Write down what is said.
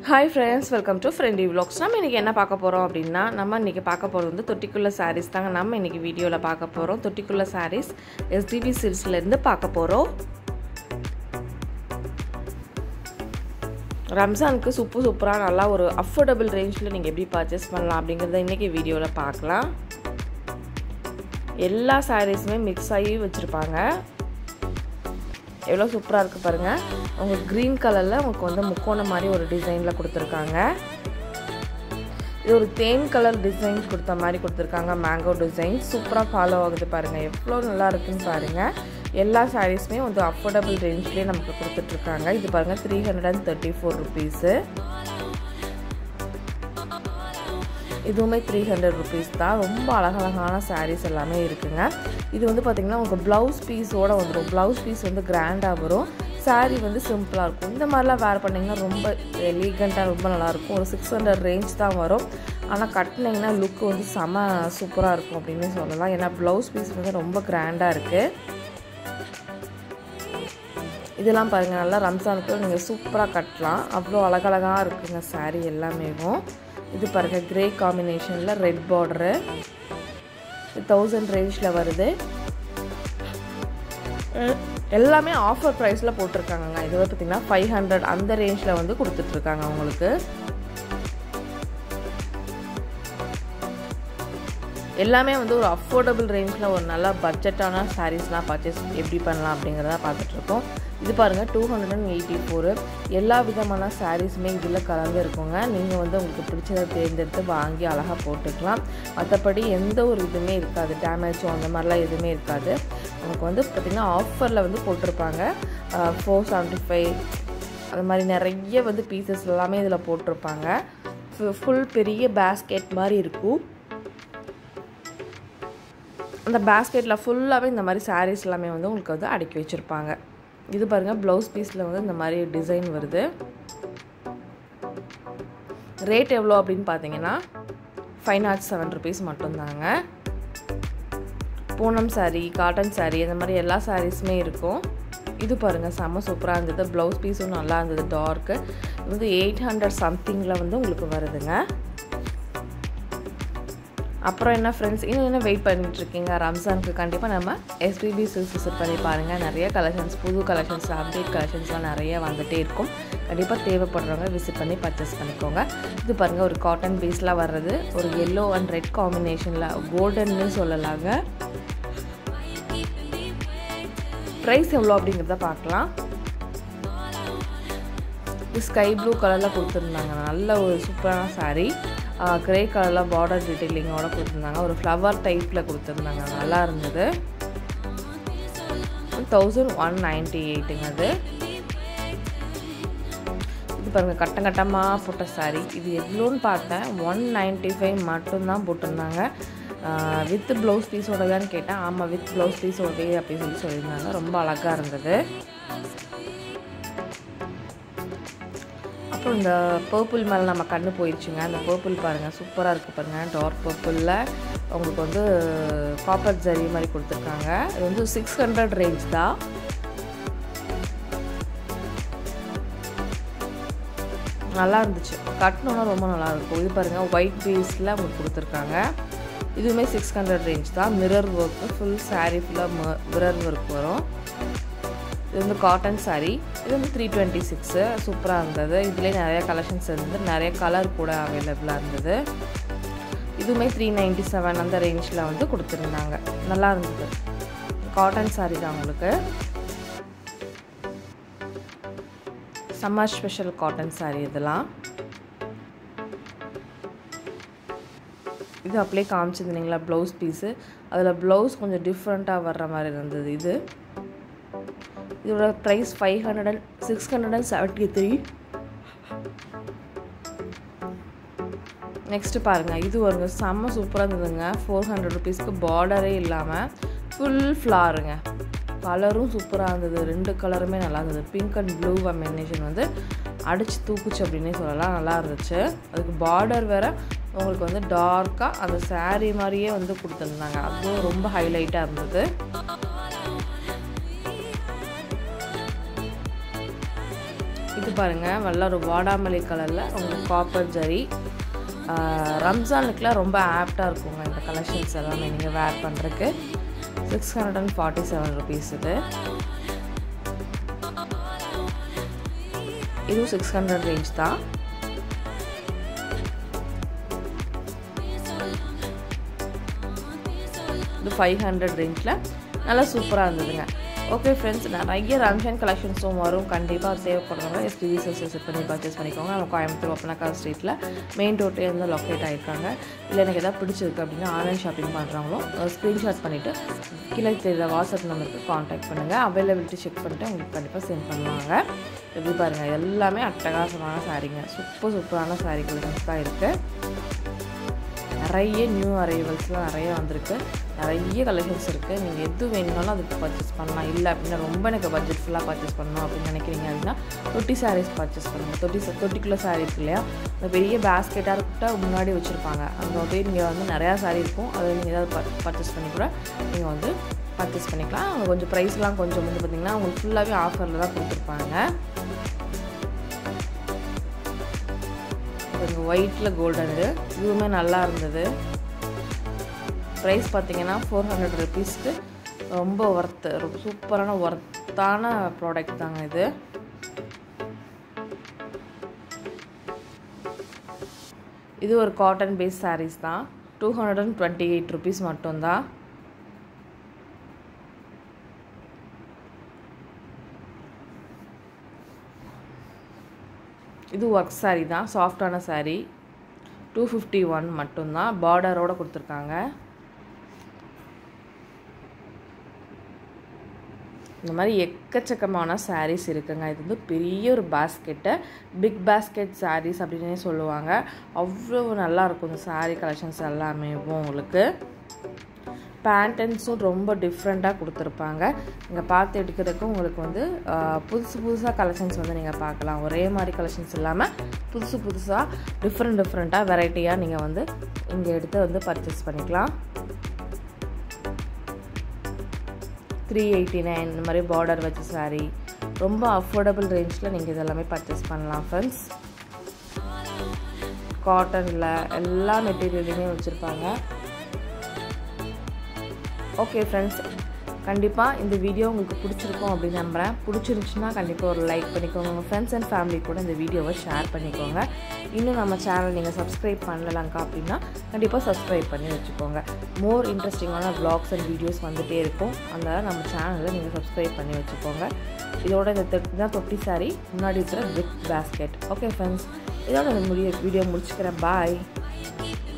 hi friends welcome to Friendy vlogs நம்ம இன்றைக்கி என்ன பார்க்க போகிறோம் அப்படின்னா நம்ம இன்றைக்கி பார்க்க போகிறது வந்து தொட்டிக்குள்ள சாரீஸ் தாங்க நம்ம இன்றைக்கி வீடியோவில் பார்க்க போகிறோம் தொட்டிக்குள்ள சாரீஸ் எஸ்டிபி சில்ஸ்லேருந்து பார்க்க போகிறோம் ரம்ஜானுக்கு சூப்பர் சூப்பராக நல்லா ஒரு அஃபோர்டபுள் ரேஞ்சில் நீங்கள் எப்படி பர்ச்சேஸ் பண்ணலாம் அப்படிங்கிறத இன்றைக்கி வீடியோவில் பார்க்கலாம் எல்லா சாரீஸுமே மிக்ஸ் ஆகி வச்சுருப்பாங்க எவ்வளோ சூப்பராக இருக்குது பாருங்கள் உங்களுக்கு க்ரீன் கலரில் உங்களுக்கு வந்து முக்கோணம் மாதிரி ஒரு டிசைனில் கொடுத்துருக்காங்க இது ஒரு தேன் கலர் டிசைன் கொடுத்த மாதிரி கொடுத்துருக்காங்க மேங்கோ டிசைன் சூப்பராக ஃபாலோ ஆகுது பாருங்கள் எவ்வளோ நல்லா இருக்குன்னு பாருங்கள் எல்லா சாரீஸுமே வந்து அஃபோர்டபுள் ரேஞ்ச்லேயே நமக்கு கொடுத்துட்ருக்காங்க இது பாருங்கள் three hundred and thirty four rupees இதுவுமே த்ரீ ஹண்ட்ரட் ருபீஸ் தான் ரொம்ப அழகழகான சாரீஸ் எல்லாமே இருக்குங்க இது வந்து பார்த்திங்கன்னா உங்களுக்கு ப்ளவுஸ் பீஸோடு வந்துடும் ப்ளவுஸ் பீஸ் வந்து கிராண்டாக வரும் சாரீ வந்து சிம்பிளாக இருக்கும் இந்த மாதிரிலாம் வேர் பண்ணிங்கன்னா ரொம்ப எலிகண்ட்டாக ரொம்ப நல்லாயிருக்கும் ஒரு சிக்ஸ் ஹண்ட்ரட் ரேஞ்ச் தான் வரும் ஆனால் கட்டினீங்கன்னா லுக் வந்து செம சூப்பராக இருக்கும் அப்படின்னு சொல்லலாம் ஏன்னா ப்ளவுஸ் பீஸ் வந்து ரொம்ப கிராண்டாக இருக்குது இதெல்லாம் பாருங்கள் நல்லா ரம்ஜானுக்கு நீங்கள் சூப்பராக கட்டலாம் அவ்வளோ அழகழகாக இருக்குங்க சாரீ எல்லாமேவும் இது பாருங்கள் கிரே காம்பினேஷனில் ரெட் பார்டரு தௌசண்ட் ரேஞ்சில் வருது எல்லாமே ஆஃபர் ப்ரைஸில் போட்டிருக்காங்கங்க இது வந்து பார்த்திங்கன்னா ஃபைவ் ஹண்ட்ரட் அந்த ரேஞ்சில் வந்து கொடுத்துட்ருக்காங்க உங்களுக்கு எல்லாமே வந்து ஒரு அஃபோர்டபுள் ரேஞ்சில் ஒரு நல்ல பட்ஜெட்டான சாரீஸ்லாம் பர்ச்சேஸ் எப்படி பண்ணலாம் அப்படிங்கிறத பார்த்துட்ருக்கோம் இது பாருங்கள் two hundred and eighty four எல்லா விதமான சாரீஸுமே இதில் கலந்து இருக்குங்க நீங்கள் வந்து உங்களுக்கு பிடிச்சதை தேர்ந்தெடுத்து வாங்கி அழகாக போட்டுக்கலாம் மற்றபடி எந்த ஒரு இதுவுமே இருக்காது டேமேஜோ அந்த மாதிரிலாம் எதுவுமே இருக்காது நமக்கு வந்து பார்த்திங்கன்னா ஆஃபரில் வந்து போட்டிருப்பாங்க ஃபோர் செவன்ட்டி ஃபைவ் அந்த மாதிரி நிறைய வந்து பீசஸ் எல்லாமே இதில் போட்டிருப்பாங்க ஃபுல் பெரிய பேஸ்கெட் மாதிரி இருக்கும் அந்த பேஸ்கெட்டில் ஃபுல்லாகவே இந்த மாதிரி சாரீஸ் எல்லாமே வந்து உங்களுக்கு வந்து அடுக்கி வச்சுருப்பாங்க இது பாருங்கள் ப்ளவுஸ் பீஸில் வந்து இந்த மாதிரி டிசைன் வருது ரேட் எவ்வளோ அப்படின்னு பார்த்தீங்கன்னா ஃபைவ் நாட் செவன் ருபீஸ் மட்டும்தாங்க பூனம் சாரீ காட்டன் சாரீ இந்த மாதிரி எல்லா சாரீஸுமே இருக்கும் இது பாருங்கள் செம்ம சூப்பராக இருந்தது ப்ளவுஸ் பீஸும் நல்லா இருந்தது டார்க்கு இது வந்து எயிட் ஹண்ட்ரட் சம்திங்கில் வந்து உங்களுக்கு வருதுங்க அப்புறம் என்ன ஃப்ரெண்ட்ஸ் இன்னும் என்ன வெயிட் பண்ணிட்டுருக்கீங்க ரம்ஜானுக்கு கண்டிப்பாக நம்ம எஸ்பிபி சில்ஸ் விசிட் பண்ணி பாருங்கள் நிறைய கலெக்ஷன்ஸ் புது கலெக்ஷன்ஸ் அப்டேட் கலெக்ஷன்ஸ்லாம் நிறைய வந்துகிட்டே இருக்கும் கண்டிப்பாக தேவைப்படுறவங்க விசிட் பண்ணி பர்ச்சேஸ் பண்ணிக்கோங்க இது பாருங்கள் ஒரு காட்டன் பீஸில் வர்றது ஒரு எல்லோ அண்ட் ரெட் காம்பினேஷனில் கோல்டன்னு சொல்லலாங்க ப்ரைஸ் எவ்வளோ அப்படிங்கிறத பார்க்கலாம் ஸ்கை ப்ளூ கலரில் கொடுத்துருந்தாங்க நல்ல ஒரு சூப்பரான சாரீ க்ரே கலரில் பார்டர் டீட்டெயிலிங்கோட கொடுத்துருந்தாங்க ஒரு ஃப்ளவர் டைப்பில் கொடுத்துருந்தாங்க நல்லா இருந்தது தௌசண்ட் ஒன் நைன்ட்டி எயிட்டுங்க அது இது பாருங்கள் கட்டம் கட்டமாக போட்ட சாரீ இது எவ்வளோன்னு பார்த்தேன் ஒன் நைன்ட்டி ஃபைவ் மட்டும்தான் போட்டிருந்தாங்க வித் ப்ளவுஸ் பீஸோடதான்னு கேட்டேன் ஆமாம் வித் ப்ளவுஸ் பீஸோடவே அப்படின்னு சொல்லி சொல்லியிருந்தாங்க ரொம்ப அழகாக இருந்தது அப்புறம் இந்த பர்பிள் மேலே நம்ம கண்ணு போயிடுச்சுங்க அந்த பர்பிள் பாருங்கள் சூப்பராக இருக்குது பாருங்கள் டார்க் பர்பிளில் உங்களுக்கு வந்து காப்பர் ஜரி மாதிரி கொடுத்துருக்காங்க இது வந்து சிக்ஸ் ஹண்ட்ரட் ரேஞ்ச் தான் நல்லா இருந்துச்சு கட்டணுன்னா ரொம்ப நல்லாயிருக்கும் இது பாருங்கள் ஒயிட் பேஸில் உங்களுக்கு கொடுத்துருக்காங்க இதுவுமே சிக்ஸ் ஹண்ட்ரட் ரேஞ்ச் தான் மிரர் ஒர்க்கு ஃபுல் சாரீ ஃபுல்லாக மிரர் ஒர்க் வரும் இது வந்து காட்டன் சாரீ இது வந்து த்ரீ டுவெண்ட்டி சிக்ஸு சூப்பராக இருந்தது இதுலேயே நிறைய கலெக்ஷன்ஸ் இருந்தது நிறைய கலர் கூட அவைலபிளாக இருந்தது இதுவுமே த்ரீ நைன்ட்டி செவன் அந்த ரேஞ்சில் வந்து கொடுத்துருந்தாங்க நல்லா இருந்தது காட்டன் சாரீ தான் உங்களுக்கு சம்மர் ஸ்பெஷல் காட்டன் சாரீ இதெல்லாம் இது அப்படியே காமிச்சிருந்தீங்களா ப்ளவுஸ் பீஸு அதில் ப்ளவுஸ் கொஞ்சம் டிஃப்ரெண்ட்டாக வர்ற மாதிரி இருந்தது இது இதோட price five hundred and six hundred and seventy three next பாருங்கள் இது வருங்க செம்ம சூப்பராக இருந்ததுங்க ஃபோர் ஹண்ட்ரட் ருபீஸ்க்கு பார்டரே இல்லாமல் ஃபுல் ஃப்ளாருங்க கலரும் சூப்பராக இருந்தது ரெண்டு கலருமே நல்லா இருந்தது பிங்க் அண்ட் ப்ளூ காம்பினேஷன் வந்து அடித்து தூக்குச்சு அப்படின்னே சொல்லலாம் நல்லா இருந்துச்சு அதுக்கு பார்டர் வேறு உங்களுக்கு வந்து டார்க்காக அந்த சாரீ மாதிரியே வந்து கொடுத்துருந்தாங்க அதுவும் ரொம்ப ஹைலைட்டாக இருந்தது இது பாருங்கள் நல்ல ஒரு வாடாமல்லி கலரில் உங்களுக்கு காப்பர் ஜரி ரம்ஜானுக்குலாம் ரொம்ப ஆப்டாக இருக்குங்க இந்த கலெக்ஷன்ஸ் எல்லாமே நீங்கள் வேர் பண்ணுறதுக்கு six hundred and forty seven rupees இது இதுவும் சிக்ஸ் ஹண்ட்ரட் ரேஞ்ச் தான் இது ஃபைவ் ஹண்ட்ரட் ரேஞ்சில் நல்லா சூப்பராக இருந்ததுங்க ஓகே ஃப்ரெண்ட்ஸ் நிறைய ரம்ஜான் கலெக்ஷன்ஸும் வரும் கண்டிப்பாக தேவைப்படுறவங்க எஸ்பிவி விசிட் பண்ணி பர்ச்சேஸ் பண்ணிக்கோங்க நம்ம கோயம்புத்தூர் ஒப்பனக்கால் ஸ்ட்ரீட்டில் மெயின் ரோட்டே வந்து லொக்கேட் ஆகிருக்காங்க இல்லை எனக்கு எதாவது பிடிச்சிருக்கு அப்படின்னா ஆன்லைன் ஷாப்பிங் பண்ணுறவங்களும் ஸ்க்ரீன்ஷாட் பண்ணிவிட்டு கீழே தெரியுற வாட்ஸ்அப் நம்பருக்கு காண்டாக்ட் பண்ணுங்கள் அவைலபிலிட்டி செக் பண்ணிட்டு உங்களுக்கு கண்டிப்பாக சென்ட் பண்ணுவாங்க எப்படி பாருங்கள் எல்லாமே அட்டகாசமான சாரீங்க சூப்பர் சூப்பரான சாரீ கலெக்ஷன்ஸ் தான் இருக்குது நிறைய நியூ அரைவல்ஸ்லாம் நிறைய வந்திருக்கு நிறைய கலெக்ஷன்ஸ் இருக்குது நீங்கள் எது வேணுனாலும் அதுக்கு பர்ச்சேஸ் பண்ணலாம் இல்லை அப்படின்னா ரொம்ப எனக்கு பட்ஜெட் ஃபுல்லாக பர்ச்சேஸ் பண்ணணும் அப்படின்னு நினைக்கிறீங்க அப்படின்னா தொட்டி சாரீஸ் பர்ச்சேஸ் பண்ணுங்கள் தொட்டி தொட்டிக்குள்ளே சாரீ இருக்கு இல்லையா அந்த பெரிய பேஸ்கெட்டாக இருக்கட்டும் முன்னாடி வச்சுருப்பாங்க அங்கே போய் நீங்கள் வந்து நிறையா சாரீ இருக்கும் அதை நீங்கள் ஏதாவது பர்ச்சேஸ் பண்ணி கூட நீங்கள் வந்து பர்ச்சேஸ் பண்ணிக்கலாம் அவங்க கொஞ்சம் ப்ரைஸ்லாம் கொஞ்சம் வந்து பார்த்திங்கன்னா உங்களுக்கு ஃபுல்லாகவே ஆஃபரில் தான் கொடுத்துருப்பாங்க கொஞ்சம் ஒயிட்டில் கோல்டன் இது இதுவுமே நல்லா இருந்தது ப்ரைஸ் பார்த்தீங்கன்னா ஃபோர் ஹண்ட்ரட் ருபீஸ்க்கு ரொம்ப ஒர்த்து ரொம்ப சூப்பரான ஒர்த்தான ப்ராடக்ட் தாங்க இது இது ஒரு காட்டன் பேஸ் சாரீஸ் தான் two hundred and twenty eight rupees மட்டும்தான் இது ஒர்க் சாரீ தான் சாஃப்டான சாரீ டூ ஃபிஃப்டி ஒன் மட்டும்தான் பார்டரோடு கொடுத்துருக்காங்க இந்த மாதிரி எக்கச்சக்கமான சாரீஸ் இருக்குங்க இது வந்து பெரிய ஒரு பேஸ்கெட்டு பிக் பேஸ்கெட் சாரீஸ் அப்படின்னே சொல்லுவாங்க அவ்வளோ நல்லாயிருக்கும் இந்த சாரீ கலெக்ஷன்ஸ் எல்லாமே உங்களுக்கு பேண்டன்ஸும் ரொம்ப டிஃப்ரெண்ட்டாக கொடுத்துருப்பாங்க நீங்கள் பார்த்து எடுக்கிறதுக்கும் உங்களுக்கு வந்து புதுசு புதுசாக கலெக்ஷன்ஸ் வந்து நீங்கள் பார்க்கலாம் ஒரே மாதிரி கலெக்ஷன்ஸ் இல்லாமல் புதுசு புதுசாக டிஃப்ரெண்ட் டிஃப்ரெண்ட்டாக வெரைட்டியாக நீங்கள் வந்து இங்கே எடுத்து வந்து பர்ச்சேஸ் பண்ணிக்கலாம் த்ரீ எயிட்டி நைன் இந்த மாதிரி பார்டர் வச்ச சாரீ ரொம்ப அஃபோர்டபுள் ரேஞ்சில் நீங்கள் இதெல்லாமே பர்ச்சேஸ் பண்ணலாம் ஃப்ரெண்ட்ஸ் காட்டனில் எல்லா மெட்டீரியலையுமே வச்சுருப்பாங்க ஓகே ஃப்ரெண்ட்ஸ் கண்டிப்பாக இந்த வீடியோ உங்களுக்கு பிடிச்சிருக்கும் அப்படின்னு நம்புகிறேன் பிடிச்சிருந்துச்சுன்னா கண்டிப்பாக ஒரு லைக் பண்ணிக்கோங்க உங்கள் ஃப்ரெண்ட்ஸ் அண்ட் ஃபேமிலி கூட இந்த வீடியோவை ஷேர் பண்ணிக்கோங்க இன்னும் நம்ம சேனல் நீங்கள் சப்ஸ்கிரைப் பண்ணலங்க அப்படின்னா கண்டிப்பாக சப்ஸ்கிரைப் பண்ணி வச்சுக்கோங்க மோர் இன்ட்ரெஸ்டிங்கான வ்ளாக்ஸ் அண்ட் வீடியோஸ் வந்துகிட்டே இருக்கும் அதனால் நம்ம சேனலில் நீங்கள் சப்ஸ்கிரைப் பண்ணி வச்சுக்கோங்க இதோட இந்த தொட்டி தான் தொட்டி சாரி முன்னாடி இருக்கிற பிக் பேஸ்கெட் ஓகே ஃப்ரெண்ட்ஸ் இதோட இந்த முடிய வீடியோ முடிச்சுக்கிறேன் பாய்